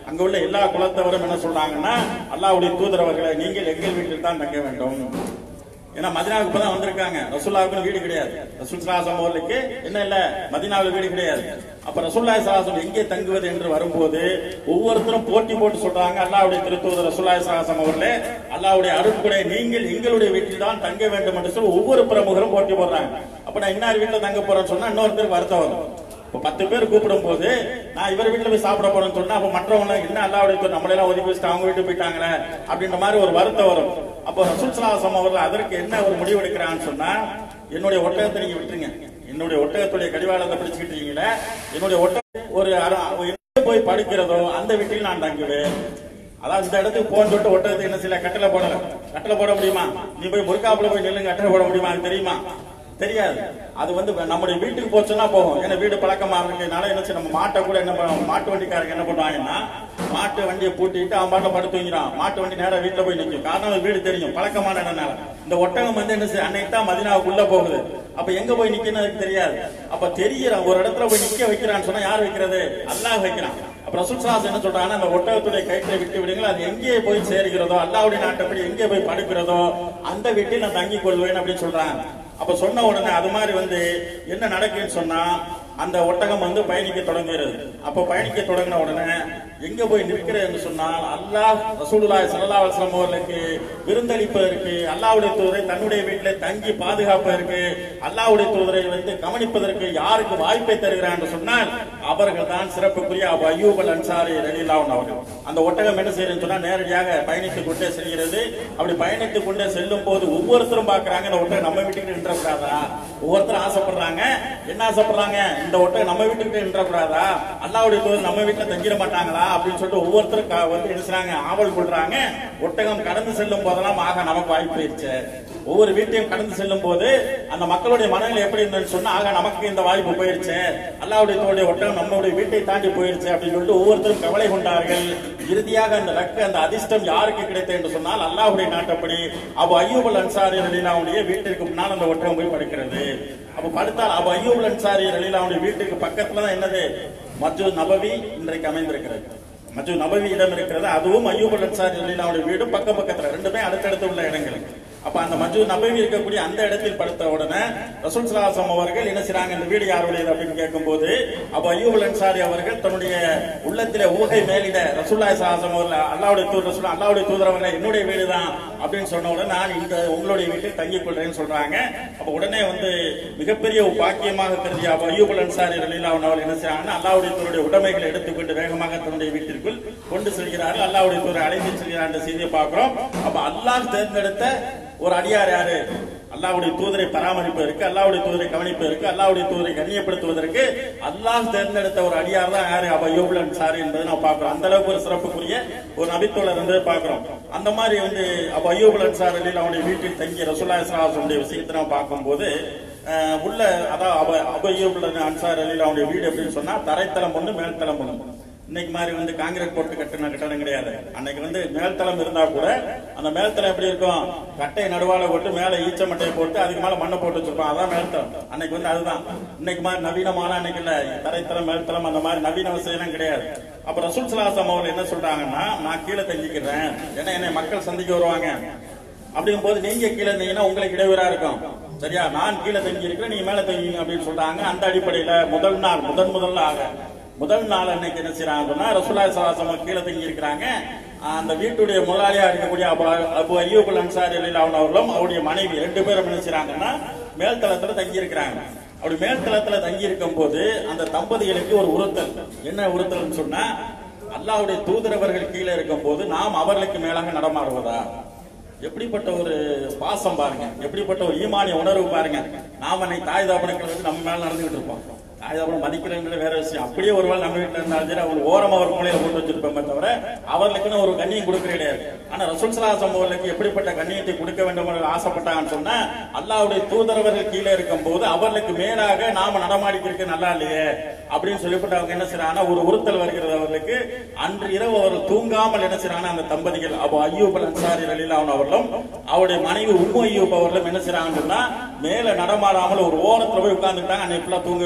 அங்க உள்ள எல்லா குலத்தவரும் என்ன சொல்றாங்கன்னா அல்லாஹ்வுடைய தூதரவர்களை நீங்கள் எங்கள் வீட்டில் தான் தங்க வேண்டும் ஏன்னா மதினாவுக்கு இப்பதான் வந்திருக்காங்க ரசூல்லாவுக்கு வீடு கிடையாது ரசூல் சலாசம் அவர்களுக்கு என்ன இல்ல மதினாவில் வீடு கிடையாது அப்ப ரசூல்லா சலாசம் எங்கே தங்குவது என்று வரும்போது ஒவ்வொருத்தரும் போட்டி போட்டு சொல்றாங்க அல்லாவுடைய திருத்தூதர் ரசூல்லா சலாசம் அவர்களே அல்லாவுடைய அருட்குடை நீங்கள் எங்களுடைய வீட்டில் தான் தங்க வேண்டும் என்று சொல்லி ஒவ்வொரு பிரமுகரும் போட்டி போடுறாங்க அப்ப நான் இன்னார் வீட்டுல தங்க போறேன்னு சொன்னா இன்னொருத்தருக்கு வருத்தம் வரும் இப்ப பத்து பேர் கூப்பிடும் போது நான் இவர் வீட்டுல போய் சாப்பிட போறேன்னு சொன்னா அப்ப மற்றவங்க என்ன அல்லாவுடைய தூதர் நம்மள எல்லாம் ஒதுக்கி வச்சுட்டு அவங்க வீட்டுக்கு போயிட்டாங்களே அப்படின்ற மாதிரி ஒரு வருத்தம் வரும் அப்போ ரசூல் சலாசம் அவர்கள் அதற்கு என்ன ஒரு முடிவு எடுக்கிறான்னு சொன்னா என்னுடைய ஒட்டகத்தை நீங்க விட்டுருங்க என்னுடைய ஒட்டகத்துடைய கடிவாளத்தை பிடிச்சுக்கிட்டு இருக்கீங்களே என்னுடைய ஒட்டகம் ஒரு அர- எங்க போய் படுக்கிறதோ அந்த வீட்டில் நான் தங்குவேன் அதாவது இந்த இடத்துக்கு போன்னு சொல்லிட்டு ஒட்டகத்துக்கு என்ன செய்யல கட்டளை போடல கட்டளை போட முடியுமா நீ போய் முருகாப்புல போய் நில்லுங்க கட்டளை போட முடியுமா அது தெரியுமா தெரியாது அது வந்து நம்முடைய வீட்டுக்கு போச்சுன்னா போகும் ஏன்னா வீடு பழக்கமா இருக்கனால என்ன செய்ய நம்ம மாட்டை கூட என்ன பண்ணுவாங்க மாட்டு வண்டிக்காரங்க என்ன பண்ணுவாங்கன்னா மாட்டு வண்டியை பூட்டிட்டு அவன் பாட்டில் படுத்து தூங்கிறான் மாட்டு வண்டி நேரா வீட்டுல போய் நிற்கும் காரணம் அது வீடு தெரியும் பழக்கமான இடம்னால இந்த ஒட்டகம் வந்து என்ன செய்ய அன்னைக்கு தான் மதினாவுக்குள்ள போகுது அப்ப எங்க போய் நிக்கணும் அதுக்கு தெரியாது அப்ப தெரியறான் ஒரு இடத்துல போய் நிக்க வைக்கிறான்னு சொன்னா யார் வைக்கிறது அல்லாஹ் வைக்கிறான் அப்ப ரசூல் சலாஸ் என்ன சொல்றாங்கன்னா அந்த ஒட்டகத்துடைய கயிற்றை விட்டு விடுங்கள் அது எங்கே போய் சேர்கிறதோ அல்லாவுடைய நாட்டப்படி எங்கே போய் படுக்கிறதோ அந்த வீட்டில் நான் தங்கிக் கொள்வேன் அப்படின்னு சொல்றாங்க அப்ப சொன்ன உடனே அது மாதிரி வந்து என்ன நடக்குன்னு சொன்னா அந்த ஒட்டகம் வந்து பயணிக்க தொடங்குகிறது அப்ப பயணிக்க தொடங்கின உடனே எங்க போய் நிற்கிறது என்று சொன்னால் அல்லாஹ் ரசூலுல்லாஹி ஸல்லல்லாஹு அலைஹி வஸல்லம் அவர்களுக்கு விருந்தளிப்பதற்கு அல்லாஹ்வுடைய தூதரை தன்னுடைய வீட்டிலே தங்கி பாதுகாப்பதற்கு அல்லாஹ்வுடைய தூதரை வந்து கவனிப்பதற்கு யாருக்கு வாய்ப்பை தருகிறார் என்று சொன்னால் அவர்கள் தான் சிறப்புக்குரிய அபு அய்யூப் அல் அன்சாரி ரலியல்லாஹு அவர்கள் அந்த ஒட்டகம் என்ன செய்யறதுன்னு சொன்னா நேரடியாக பயணித்துக் கொண்டே செல்கிறது அப்படி பயணித்துக் கொண்டே செல்லும் போது ஒவ்வொருத்தரும் பார்க்கறாங்க இந்த ஒட்டகம் நம்ம வீட்டுக்கு நின்றக்கூடாதா ஒவ்வொருத்தரும் ஆசைப்படுறாங்க என்ன ஆசைப்படுறாங்க இந்த ஒட்டகம் நம்ம வீட்டுக்கு நின்றக்கூடாதா அல்லாவுடைய தூதர் நம்ம வீட்டுல தங்கிட மாட்டாங்களா அப்படின்னு சொல்லிட்டு ஒவ்வொருத்தரும் க- வந்து என்ன செய்றாங்க ஆவல் கொள்றாங்க ஒட்டகம் கடந்து செல்லும் போதெல்லாம் ஆக நமக்கு வாய்ப்பு போயிருச்சு ஒவ்வொரு வீட்டையும் கடந்து செல்லும் போது அந்த மக்களுடைய மனநிலை எப்படி இருந்ததுன்னு சொன்னா ஆக நமக்கு இந்த வாய்ப்பு போயிருச்சு அல்லாவுடைய தோடைய ஒட்டகம் நம்மளுடைய வீட்டை தாண்டி போயிருச்சு அப்படின்னு சொல்லிட்டு ஒவ்வொருத்தரும் கவலை கொண்டார்கள் இறுதியாக அந்த லக்கு அந்த அதிர்ஷ்டம் யாருக்கு கிடைத்தது என்று சொன்னால் அல்லாஹ்வுடைய நாட்டப்படி அபு அய்யூபல் அன்சாரி ரலீலாவுடைய வீட்டிற்கு முன்னால் அந்த ஒட்டகம் போய் படுக்கிறது அப்ப படுத்தால் அபு அய்யூபல் அன்சாரி ரலீலாவுடைய வீட்டுக்கு பக்கத்துல தான் என்னது மஸ்ஜித் நபவி இன்றைக்கு அமைந்திருக்கிறது மஸ்ஜித் நபவி இடம் இருக்கிறது அதுவும் அய்யூபல் அன்சாரி ரலீலாவுடைய வீடும் பக்கம் பக்கத்துல ரெண்டுமே அடுத்தடுத்து உள்ள இடங்கள் அப்ப அந்த மஸ்ஜித் நபவி இருக்கக்கூடிய அந்த இடத்தில் படுத்த உடனே ரசூல் சலாசம் அவர்கள் என்ன செய்றாங்க இந்த வீடு யாருடையது அப்படின்னு கேட்கும்போது அப்ப அய்யூபல் அன்சாரி அவர்கள் தன்னுடைய உள்ளத்திலே ஊகை மேலிட ரசூல்லாய் சலாசம் அவர்கள் அல்லாவுடைய தூதர் ரசூல் அல்லாவுடைய தூதர் அவர்கள் என்னுடைய வீடு தான் அப்படின்னு சொன்ன உடனே நான் இந்த உங்களுடைய வீட்டில் தங்கிக் கொள்றேன்னு சொல்றாங்க அப்ப உடனே வந்து மிகப்பெரிய ஒரு பாக்கியமாக கருதிய அப்ப அய்யூபல் அன்சாரி ரலீலாவன் அவர்கள் என்ன செய்றாங்கன்னா அல்லாவுடைய தூதருடைய உடைமைகளை எடுத்துக்கொண்டு வேகமாக தன்னுடைய வீட்டிற்குள் கொண்டு செல்கிறார்கள் அல்லாவுடைய தூதரை அழைத்து செல்கிறார் என்ற செய்தியை பார்க்கிறோம் அப்ப அல்லாஹ் தேர்ந்தெடுத்த ஒரு அடியார் யாரு அல்லாவுடைய தூதரை பராமரிப்பதற்கு அல்லாவுடைய தூதரை கவனிப்பதற்கு அல்லாவுடைய தூதரை கண்ணியப்படுத்துவதற்கு அல்லாஹ் தேர்ந்தெடுத்த ஒரு அடியார் தான் யாரு அப்ப யோபுல் அன்சாரி என்பதை நான் பார்க்கிறோம் அந்த அளவுக்கு ஒரு சிறப்புக்குரிய ஒரு நபித்தோழர் என்பதை பார்க்கிறோம் அந்த மாதிரி வந்து அப்ப அய்யூபுல் அன்சார் அலில் அவனுடைய வீட்டில் தங்கிய ரசூல்லா சலாஹுடைய விஷயத்தை நம்ம பார்க்கும்போது அஹ், உள்ள அதான் அப அபய்யூபுல் அன்சார் அலில் அவனுடைய வீடு அப்படின்னு சொன்னா தரைத்தளம் ஒண்ணு மேல்தளம் ஒண்ணு இன்னைக்கு மாதிரி வந்து காங்கிரீட் போட்டு கட்டின கட்டடம் கிடையாது அன்னைக்கு வந்து மேல்தளம் இருந்தா கூட அந்த மேல்தளம் எப்படி இருக்கும் கட்டையை நடுவால போட்டு மேல ஈச்ச மட்டையை போட்டு அதுக்கு மேல மண்ணை போட்டு வச்சிருப்போம் அதான் மேல்தளம் அன்னைக்கு வந்து அதுதான் இன்னைக்கு மாதிரி நவீனமான அன்னைக்கு இல்ல தரைத்தளம் மேல்தளம் அந்த மாதிரி நவீன வசதியெல்லாம் கிடையாது அப்ப ரசூல் சலாசம் அவர்கள் என்ன சொல்றாங்கன்னா நான் கீழே தங்கிக்கிறேன் ஏன்னா என்னை மக்கள் சந்திக்க வருவாங்க அப்படிங்கும் போது நீங்க கீழே இருந்தீங்கன்னா உங்களுக்கு இடையூறா இருக்கும் சரியா நான் கீழே தங்கி இருக்கிறேன் நீங்க மேல தங்கிங்க அப்படின்னு சொல்றாங்க அந்த அடிப்படையில முதல் நாள் முதன் முதல்ல ஆக முதல் நாள் அன்னைக்கு என்ன செய்யறாங்கன்னா ரசூலாய் சலாசம் கீழே தங்கி இருக்கிறாங்க அந்த வீட்டுடைய முதலாளியா இருக்கக்கூடிய அபு அபு அய்யூபுல் அன்சாரி அலிலாவன் அவர்களும் அவருடைய மனைவி ரெண்டு பேரும் என்ன செய்யறாங்கன்னா மேல்தளத்துல தங்கி இருக்கிறாங்க அப்படி மேல்தளத்துல தங்கி இருக்கும் போது அந்த தம்பதிகளுக்கு ஒரு உறுத்தல் என்ன உறுத்தல்னு சொன்னா அல்லாஹ்வுடைய தூதரவர்கள் கீழே இருக்கும் போது நாம் அவர்களுக்கு மேலாக நடமாடுவதா எப்படிப்பட்ட ஒரு பாசம் பாருங்க எப்படிப்பட்ட ஒரு ஈமானிய உணர்வு பாருங்க நாம இன்னைக்கு தாய் தாபனங்கள் வந்து நம்ம மேல நடந்துகிட்டு இருப்போம் தாய் தாபனம் மதிக்கிறேங்கிறது வேற விஷயம் அப்படியே ஒருவேளை நம்ம வீட்டுல இருந்தாலும் சரி அவங்க ஓரமா ஒரு மூலையில போட்டு வச்சிருப்போமே தவிர அவர்களுக்குன்னு ஒரு கண்ணியம் கொடுக்க கிடையாது ஆனா ரசூல் சலாசம் அவர்களுக்கு எப்படிப்பட்ட கண்ணியத்தை கொடுக்க வேண்டும் என்று ஆசைப்பட்டாங்கன்னு சொன்னா அல்லாஹ்வுடைய தூதரவர்கள் கீழே இருக்கும் போது அவர்களுக்கு மேலாக நாம நடமாடிக்கிறதுக்கு நல்லா இல்லையே அப்படின்னு சொல்லிவிட்டு அவங்க என்ன செய்யறாங்கன்னா ஒரு உறுத்தல் வருகிறது அவர்களுக்கு அன்று இரவு அவர்கள் தூங்காமல் என்ன செய்யறாங்கன்னா அந்த தம்பதிகள் அப்போ அய்யூப் அல் அன்சாரி ரலீலாவன் அவர்களும் அவருடைய மனைவி உம்மு அய்யூப் அவர்களும் என்ன செய்யறாங்கன்னு சொன்னா மேல நடமாடாமல் ஒரு ஓரத்துல போய் உட்கார்ந்துட்டாங்க அன்னைக்கு ஃபுல்லா தூங்கவே இல்லை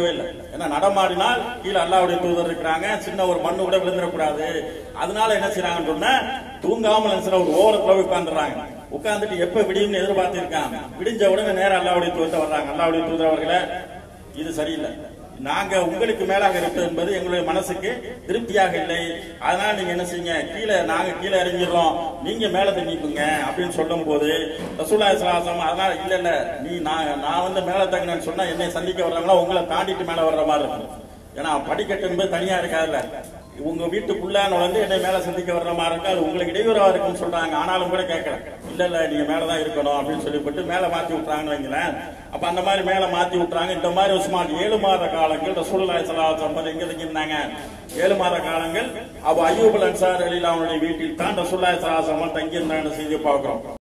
ஏன்னா நடமாடினால் கீழே அல்லாவுடைய தூதர் இருக்கிறாங்க சின்ன ஒரு மண்ணு கூட விழுந்துடக்கூடாது அதனால என்ன செய்யறாங்கன்னு சொன்னா தூங்காமல் என்ன செய்யறாங்க, ஒரு ஓரத்துல போய் உட்கார்ந்துறாங்க உட்கார்ந்துட்டு எப்ப விடியும்னு எதிர்பார்த்து இருக்காங்க விடிஞ்ச உடனே நேரம் அல்லாவுடைய தூதர் வர்றாங்க அல்லாவுடைய தூதர் அவர்களே இது சரியில்லை நாங்க உங்களுக்கு மேலாக இருப்பது என்பது எங்களுடைய மனசுக்கு திருப்தியாக இல்லை அதனால நீங்க என்ன செய்யுங்க கீழே நாங்க கீழே இறங்கிடுறோம் நீங்க மேல தண்ணிக்குங்க அப்படின்னு சொல்லும் போது ரசூல்லா சுலாசம் அதனால இல்ல இல்ல நீ நான் நான் வந்து மேல தங்கினேன்னு சொன்னா என்னை சந்திக்க வர்றவங்களா உங்களை தாண்டிட்டு மேல வர்ற மாதிரி இருக்கும் ஏன்னா படிக்கட்டு என்பது தனியா இருக்காதுல்ல உங்க வீட்டுக்குள்ள வந்து என்னை மேல சந்திக்க வர்ற மாதிரி இருக்கு அது உங்களுக்கு இடையூறா இருக்குன்னு சொல்றாங்க ஆனாலும் கூட கேட்கல இல்ல இல்ல நீங்க மேலதான் இருக்கணும் அப்படின்னு சொல்லிவிட்டு மேல மாத்தி விட்டுறாங்கன்னு வைங்களேன் அப்ப அந்த மாதிரி மேல மாத்தி விட்டுறாங்க இந்த மாதிரி உஸ்மான் ஏழு மாத காலங்கள் ரசூலுல்லாஹி ஸல்லல்லாஹு அலைஹி வஸல்லம் எங்க தங்கியிருந்தாங்க ஏழு மாத காலங்கள் அப்ப அய்யூப் அன்சார் அலி அவனுடைய வீட்டில் தான் ரசூலுல்லாஹி ஸல்லல்லாஹு அலைஹி வஸல்லம் தங்கியிருந்தாங்க செய்தி பார்க்கிறோம்